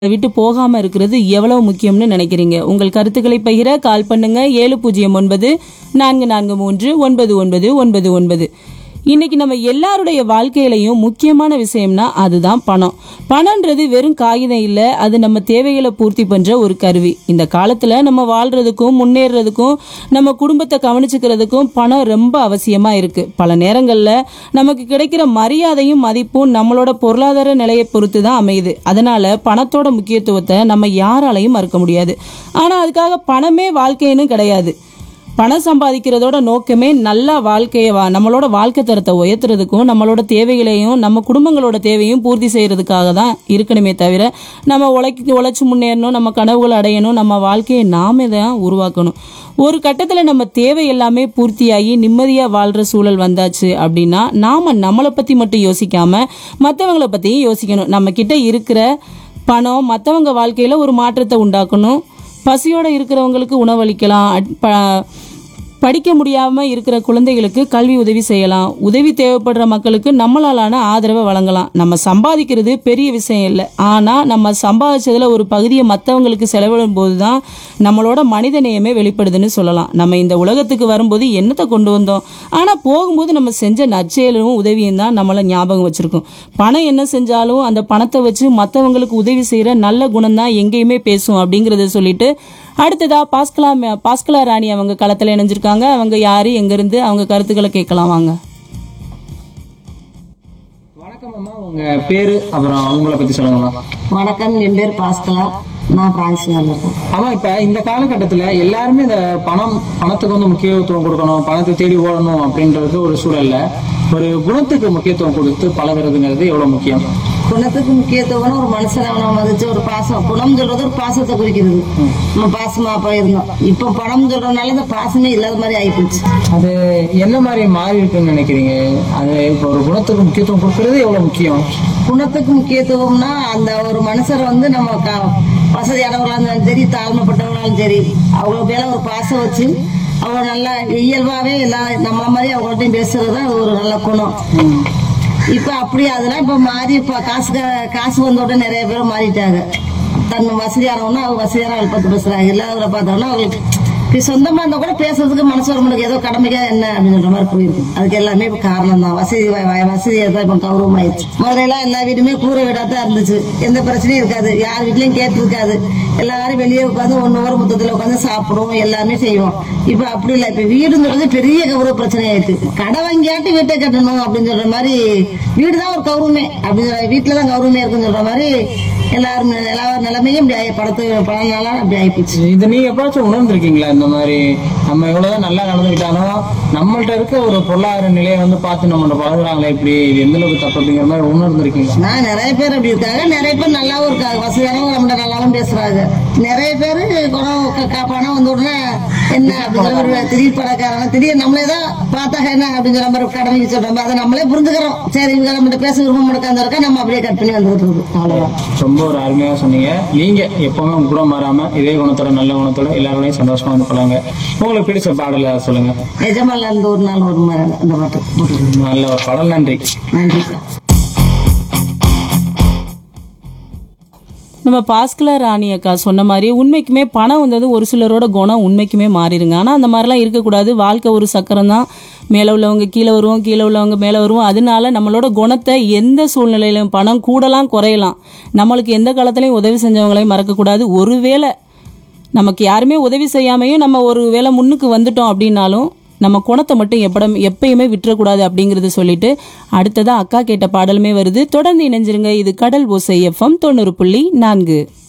விட்டு போகாம இருக்கிறது எவ்வளவு முக்கியம்னு நினைக்கிறீங்க உங்கள் கருத்துக்களை பகிர கால் பண்ணுங்க ஏழு பூஜ்ஜியம் ஒன்பது நான்கு நான்கு மூன்று ஒன்பது ஒன்பது ஒன்பது ஒன்பது இன்னைக்கு நம்ம எல்லாருடைய வாழ்க்கையிலையும் முக்கியமான விஷயம்னா அதுதான் பணம் பணம்ன்றது வெறும் காகிதம் இல்லை அது நம்ம தேவைகளை பூர்த்தி பண்ற ஒரு கருவி இந்த காலத்துல நம்ம வாழ்றதுக்கும் முன்னேறதுக்கும் நம்ம குடும்பத்தை கவனிச்சுக்கிறதுக்கும் பணம் ரொம்ப அவசியமா இருக்கு பல நேரங்கள்ல நமக்கு கிடைக்கிற மரியாதையும் மதிப்பும் நம்மளோட பொருளாதார நிலையை பொறுத்து தான் அமையுது அதனால பணத்தோட முக்கியத்துவத்தை நம்ம யாராலையும் மறுக்க முடியாது ஆனா அதுக்காக பணமே வாழ்க்கைன்னு கிடையாது பணம் சம்பாதிக்கிறதோட நோக்கமே நல்ல வாழ்க்கையை வா நம்மளோட வாழ்க்கை தரத்தை உயர்த்துறதுக்கும் நம்மளோட தேவைகளையும் நம்ம குடும்பங்களோட தேவையும் பூர்த்தி செய்யறதுக்காக தான் இருக்கணுமே தவிர நம்ம உழைக்க உழைச்சி முன்னேறணும் நம்ம கனவுகள் அடையணும் நம்ம வாழ்க்கையை நாமே தான் உருவாக்கணும் ஒரு கட்டத்தில் நம்ம தேவை எல்லாமே பூர்த்தியாகி நிம்மதியாக வாழ்கிற சூழல் வந்தாச்சு அப்படின்னா நாம நம்மளை பற்றி மட்டும் யோசிக்காம மற்றவங்கள பற்றியும் யோசிக்கணும் நம்ம கிட்ட இருக்கிற பணம் மற்றவங்க வாழ்க்கையில் ஒரு மாற்றத்தை உண்டாக்கணும் பசியோட இருக்கிறவங்களுக்கு உணவளிக்கலாம் அட்- ப- படிக்க முடியாம இருக்கிற குழந்தைகளுக்கு கல்வி உதவி செய்யலாம் உதவி தேவைப்படுற மக்களுக்கு நம்மளாலான ஆதரவை வழங்கலாம் நம்ம சம்பாதிக்கிறது பெரிய விஷயம் இல்லை ஆனா நம்ம சம்பாதிச்சதுல ஒரு பகுதியை மற்றவங்களுக்கு செலவிடும் போதுதான் நம்மளோட மனித நேயமே வெளிப்படுதுன்னு சொல்லலாம் நம்ம இந்த உலகத்துக்கு வரும்போது என்னத்தை கொண்டு வந்தோம் ஆனா போகும்போது நம்ம செஞ்ச நற்செயலும் உதவியும் தான் நம்மளை ஞாபகம் வச்சிருக்கோம் பணம் என்ன செஞ்சாலும் அந்த பணத்தை வச்சு மற்றவங்களுக்கு உதவி செய்யற நல்ல குணம் தான் எங்கேயுமே பேசும் அப்படிங்கறத சொல்லிட்டு அடுத்ததா பாஸ்கலா மே- பாஸ்கலா ராணி அவங்க களத்துல இணைஞ்சிருக்காங்க அவங்க யாரு எங்க இருந்து அவங்க கருத்துக்களை கேட்கலாம் வாங்க வணக்கம் அம்மா உங்க பேரு அப்புறம் அவங்கள பத்தி சொல்லுங்கம்மா வணக்கம் என் பேர் பாஸ்கலா நான் பிரான்ஸ்ல இருக்கேன் ஆமா இப்ப இந்த காலகட்டத்துல எல்லாருமே இந்த பணம் பணத்துக்கு வந்து முக்கியத்துவம் கொடுக்கணும் பணத்தை தேடி ஓடணும் அப்படின்றது ஒரு சூழல்ல ஒரு குணத்துக்கு முக்கியத்துவம் கொடுத்து பழகுறதுங்கிறது எவ்வளவு முக்கியம் குணத்துக்கு முக்கியத்துவம்னா ஒரு மனுஷனை அவனை மதிச்சு ஒரு பாசம் குணம் சொல்றது ஒரு பாசத்தை குறிக்கிறது நம்ம பாசமா போயிருந்தோம் இப்போ பணம் சொல்றதுனால இந்த பாசமே இல்லாத மாதிரி ஆயிப்போச்சு அது என்ன மாதிரி மாறி இருக்குன்னு நினைக்கிறீங்க அது இப்ப ஒரு குணத்துக்கு முக்கியத்துவம் கொடுக்கறது எவ்வளவு முக்கியம் குணத்துக்கு முக்கியத்துவம்னா அந்த ஒரு மனுஷர் வந்து நம்ம க- வசதியானவர்களா இருந்தாலும் சரி தாழ்மைப்பட்டவங்களாலும் சரி அவங்க மேல ஒரு பாசம் வச்சு அவங்க நல்லா இயல்பாவே எல்லா நம்மள மாதிரி அவங்கள்ட்டையும் பேசுறது தான் அது ஒரு நல்ல குணம் இப்ப அப்படி அதெல்லாம் இப்ப மாறி இப்ப காசு காசு வந்த உடனே நிறைய பேர் மாறிட்டாங்க தன் வசதியானவனா அவங்க வசதியான பத்து பேசுறாங்க இல்லாதவரை பார்த்தோம்னா அவங்களுக்கு இப்ப சொந்தமா இருந்தா கூட பேசுறதுக்கு மனசு வர முடியாது ஏதோ கடமைக்கா என்ன அப்படின்னு சொல்ற மாதிரி போயிருக்கு அதுக்கு எல்லாமே இப்ப காரணம் தான் வசதி வ- வ- வசதியை தான் இப்ப கௌரவம் ஆயிடுச்சு முதல்ல எல்லாம் எல்லா வீடுமே கூரை வீடா தான் இருந்துச்சு எந்த பிரச்சனையும் இருக்காது யார் வீட்லயும் கேட்டு இருக்காது எல்லாரும் வெளியே உட்காந்து ஒன்னு ஒரு முத்தத்துல உட்காந்து சாப்பிடுவோம் எல்லாமே செய்வோம் இப்ப அப்படி இல்ல இப்ப வீடுங்கிறது பெரிய கௌரவ பிரச்சனை ஆயிடுச்சு கடை வாங்கியாட்டி வீட்டை கட்டணும் அப்படின்னு சொல்ற மாதிரி வீடு தான் ஒரு கௌரவமே அப்படின்னு சொல்ற வீட்டுல தான் கௌரவமே இருக்குன்னு சொல்ற மாதிரி எல்லாரும் எல்லா நிலைமையும் இப்படி ஆயி படத்து பழனால அப்படி ஆயிப்போச்சு இது நீங்க எப்படாச்சும் உணர்ந்திருக்கீங்களா இந்த மாதிரி நம்ம எவ்வளவுதான் நல்லா நடந்துக்கிட்டாலும் நம்மள்ட்ட இருக்க ஒரு பொருளாதார நிலையை வந்து பார்த்து நம்ம பழகுறாங்களே இப்படி இது எந்த அளவுக்கு தப்பு அப்படிங்கிற மாதிரி உணர்ந்திருக்கீங்களா நான் நிறைய பேர் அப்படி இருக்காங்க நிறைய பேர் நல்லாவும் இருக்காங்க வசதியானவங்க நம்மகிட்ட நல்லாவும் பேசுறாங்க நிறைய பேர் குணம் க- க- பணம் வந்த உடனே என்ன அப்படிங்கிற ஒரு திடீர் பணக்காரங்க திடீர் நம்மளே தான் பார்த்தாங்க என்ன அப்படிங்கிற மாதிரி கடமைக்கு சொல்றோம் அதை நம்மளே புரிஞ்சுக்கிறோம் சரி இவங்க நம்மகிட்ட பேச விரும்ப மாட்டேங்க இருக்கா நம்ம அப்படியே கட் பண்ணி வந்துட்டு இருக்கு அவ்வளவுதான் ரொம்ப ஒரு அருமையா சொன்னீங்க நீங்க எப்பவுமே உங்க கூட மாறாம இதே குணத்தோட நல்ல குணத்தோட எல்லாரோடையும் சந்தோஷமா வந்து போலாங்க உங்களுக்கு பிடிச்ச பாடல சொல்லுங்க நிஜமல்ல இருந்து ஒரு நாள் ஒரு மாதிரி அந்த பாட்டு நல்ல ஒரு பாடல் நன்றி நன்றி நம்ம பாஸ்கலா ராணி அக்கா சொன்ன மாதிரி உண்மைக்குமே பணம் வந்தது ஒரு சிலரோட குணம் உண்மைக்குமே மாறிடுங்க ஆனால் அந்த மாதிரிலாம் இருக்கக்கூடாது வாழ்க்கை ஒரு சக்கரம் தான் மேலே உள்ளவங்க கீழே வருவோம் கீழே உள்ளவங்க மேலே வருவோம் அதனால நம்மளோட குணத்தை எந்த சூழ்நிலையிலும் பணம் கூடலாம் குறையலாம் நம்மளுக்கு எந்த காலத்துலையும் உதவி செஞ்சவங்களையும் மறக்கக்கூடாது ஒருவேளை நமக்கு யாருமே உதவி செய்யாமையும் நம்ம ஒரு வேளை முன்னுக்கு வந்துட்டோம் அப்படின்னாலும் நம்ம குணத்தை மட்டும் எப்படம் எப்பயுமே விட்டுறக்கூடாது அப்படிங்கறது சொல்லிட்டு அடுத்ததா அக்கா கேட்ட பாடலுமே வருது தொடர்ந்து இணைஞ்சிருங்க இது கடல் ஓசை எஃப்எம் தொண்ணூறு புள்ளி நான்கு